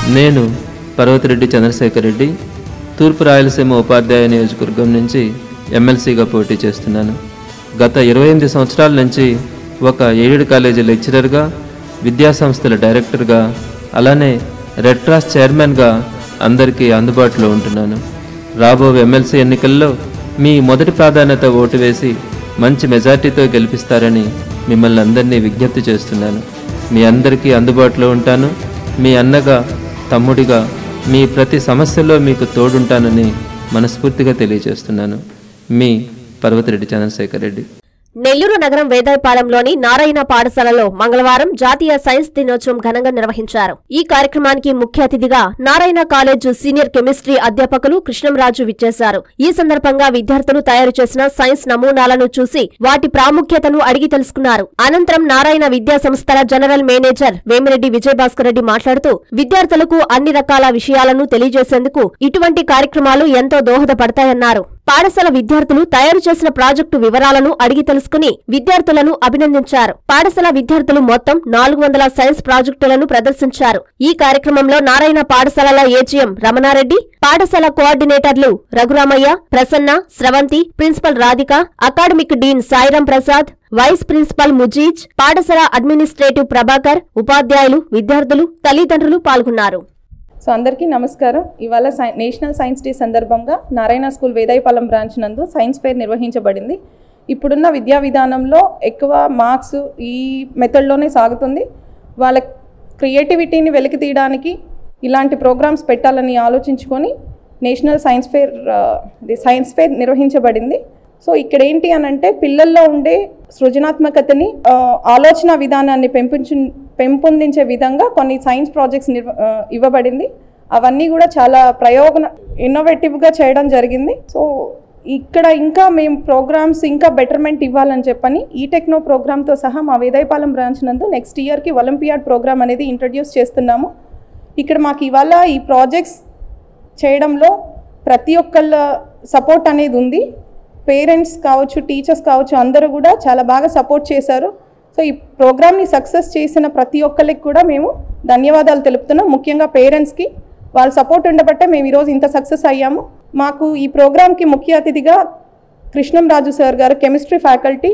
నేను పర్వతిరెడ్డి చంద్రశేఖర్ రెడ్డి తూర్పు రాయలసీమ ఉపాధ్యాయ నియోజకవర్గం నుంచి ఎమ్మెల్సీగా పోటీ చేస్తున్నాను గత ఇరవై ఎనిమిది సంవత్సరాల నుంచి ఒక ఎయిడెడ్ కాలేజీ లెక్చరర్గా విద్యాసంస్థల డైరెక్టర్గా అలానే రెడ్ క్రాస్ చైర్మన్గా అందరికీ అందుబాటులో ఉంటున్నాను రాబో ఎమ్మెల్సీ ఎన్నికల్లో మీ మొదటి ప్రాధాన్యత ఓటు వేసి మంచి మెజార్టీతో గెలిపిస్తారని మిమ్మల్ని అందరినీ విజ్ఞప్తి చేస్తున్నాను మీ అందరికీ అందుబాటులో ఉంటాను మీ అన్నగా తమ్ముడిగా మీ ప్రతి సమస్యలో మీకు తోడుంటానని మనస్ఫూర్తిగా తెలియజేస్తున్నాను మీ పర్వతిరెడ్డి చంద్రశేఖర్ రెడ్డి నెల్లూరు నగరం వేదాయపాలెంలోని నారాయణ పాఠశాలలో మంగళవారం జాతీయ సైన్స్ దినోత్సవం ఘనంగా నిర్వహించారు ఈ కార్యక్రమానికి ముఖ్య అతిథిగా నారాయణ కాలేజ్ సీనియర్ కెమిస్ట్రీ అధ్యాపకులు కృష్ణంరాజు విచ్చేశారు ఈ సందర్భంగా విద్యార్థులు తయారు చేసిన సైన్స్ నమూనాలను చూసి వాటి ప్రాముఖ్యతను అడిగి తెలుసుకున్నారు అనంతరం నారాయణ విద్యా సంస్థల జనరల్ మేనేజర్ వేమిరెడ్డి విజయభాస్కర్ రెడ్డి మాట్లాడుతూ విద్యార్థులకు అన్ని రకాల విషయాలను తెలియజేసేందుకు ఇటువంటి కార్యక్రమాలు ఎంతో దోహదపడతాయన్నారు పాఠశాల విద్యార్థులు తయారు చేసిన ప్రాజెక్టు వివరాలను అడిగి తెలుసుకుని విద్యార్థులను అభినందించారు పాఠశాల విద్యార్థులు మొత్తం నాలుగు వందల సైన్స్ ప్రాజెక్టులను ప్రదర్శించారు ఈ కార్యక్రమంలో నారాయణ పాఠశాలల ఏజీఎం రమణారెడ్డి పాఠశాల కోఆర్డినేటర్లు Raghuramaiah Prasanna Sravanthi principal Radhika academic dean Sairam Prasad vice principal Mujeez పాఠశాల అడ్మినిస్ట్రేటివ్ ప్రభాకర్ ఉపాధ్యాయులు విద్యార్థులు తల్లిదండ్రులు పాల్గొన్నారు సో అందరికీ నమస్కారం ఇవాళ సై నేషనల్ సైన్స్ డే సందర్భంగా నారాయణ స్కూల్ వేదాయపాలెం బ్రాంచ్ నందు సైన్స్ ఫేర్ నిర్వహించబడింది ఇప్పుడున్న విద్యా విధానంలో ఎక్కువ మార్క్స్ ఈ మెథడ్లోనే సాగుతుంది వాళ్ళ క్రియేటివిటీని వెలికి తీయడానికి ఇలాంటి ప్రోగ్రామ్స్ పెట్టాలని ఆలోచించుకొని నేషనల్ సైన్స్ ఫేర్ ఆ, ఇది సైన్స్ ఫేర్ నిర్వహించబడింది సో ఇక్కడ ఏంటి అని అంటే పిల్లల్లో ఉండే సృజనాత్మకతని ఆ, ఆలోచన విధానాన్ని పెంపొంచు పెంపొందించే విధంగా కొన్ని సైన్స్ ప్రాజెక్ట్స్ నిర్వ ఆ, ఇవ్వబడింది అవన్నీ కూడా చాలా ప్రయోగన ఇన్నోవేటివ్గా చేయడం జరిగింది సో ఇక్కడ ఇంకా మేము ప్రోగ్రామ్స్ ఇంకా బెటర్మెంట్ ఇవ్వాలని చెప్పని ఈ టెక్నో ప్రోగ్రామ్తో సహా మా వేదాయపాలెం బ్రాంచ్ నందు నెక్స్ట్ ఇయర్కి ఒలింపియాడ్ ప్రోగ్రామ్ అనేది ఇంట్రడ్యూస్ చేస్తున్నాము ఇక్కడ మాకు ఇవాళ ఈ ప్రాజెక్ట్స్ చేయడంలో ప్రతి ఒక్కళ్ళ సపోర్ట్ అనేది ఉంది పేరెంట్స్ కావచ్చు టీచర్స్ కావచ్చు అందరూ కూడా చాలా బాగా సపోర్ట్ చేశారు సో ఈ ప్రోగ్రామ్ని సక్సెస్ చేసిన ప్రతి ఒక్కరికి కూడా మేము ధన్యవాదాలు తెలుపుతున్నాం ముఖ్యంగా పేరెంట్స్కి వాళ్ళ సపోర్ట్ ఉండబట్టే మేము ఈరోజు ఇంత సక్సెస్ అయ్యాము మాకు ఈ ప్రోగ్రామ్కి ముఖ్య అతిథిగా Krishnam Raju sir garu chemistry faculty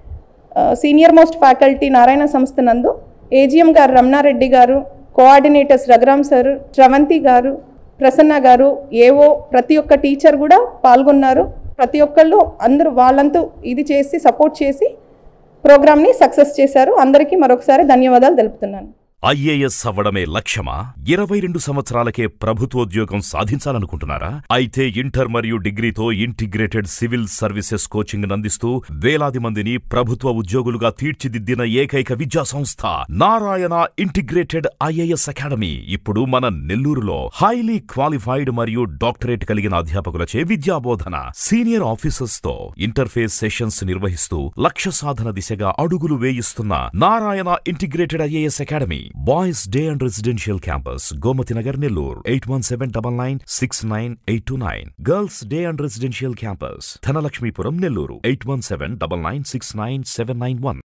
senior most faculty Narayana సంస్థ నందు ఏజిఎం గారు రమణారెడ్డి గారు కోఆర్డినేటర్స్ రఘురామ్ సార్ శ్రవంతి గారు ప్రసన్న గారు ఏవో ప్రతి ఒక్క టీచర్ కూడా పాల్గొన్నారు ప్రతి ఒక్కళ్ళు అందరూ వాళ్ళంతూ ఇది చేసి సపోర్ట్ చేసి ప్రోగ్రామ్ని సక్సెస్ చేశారు అందరికీ మరొకసారి ధన్యవాదాలు తెలుపుతున్నాను ఐఏఎస్ అవ్వడమే లక్ష్యమా ఇరవై రెండు సంవత్సరాలకే ప్రభుత్వోద్యోగం సాధించాలనుకుంటున్నారా అయితే ఇంటర్ మరియు డిగ్రీతో ఇంటిగ్రేటెడ్ సివిల్ సర్వీసెస్ కోచింగ్ అందిస్తూ వేలాది మందిని ప్రభుత్వ ఉద్యోగులుగా తీర్చిదిద్దిన ఏకైక విద్యా సంస్థ నారాయణ ఇంటిగ్రేటెడ్ ఐఏఎస్ అకాడమీ ఇప్పుడు మన నెల్లూరులో హైలీ క్వాలిఫైడ్ మరియు డాక్టరేట్ కలిగిన అధ్యాపకులచే విద్యాబోధన సీనియర్ ఆఫీసర్స్ తో ఇంటర్ఫేస్ సెషన్స్ నిర్వహిస్తూ లక్ష్య సాధన దిశగా అడుగులు వేయిస్తున్న Narayana integrated IAS academy boys day and residential campus Gomathi Nagar Nellore eight one seven double nine six nine eight two nine girls day and residential campus Dhanalakshmipuram Nellore eight one seven double nine six nine seven nine one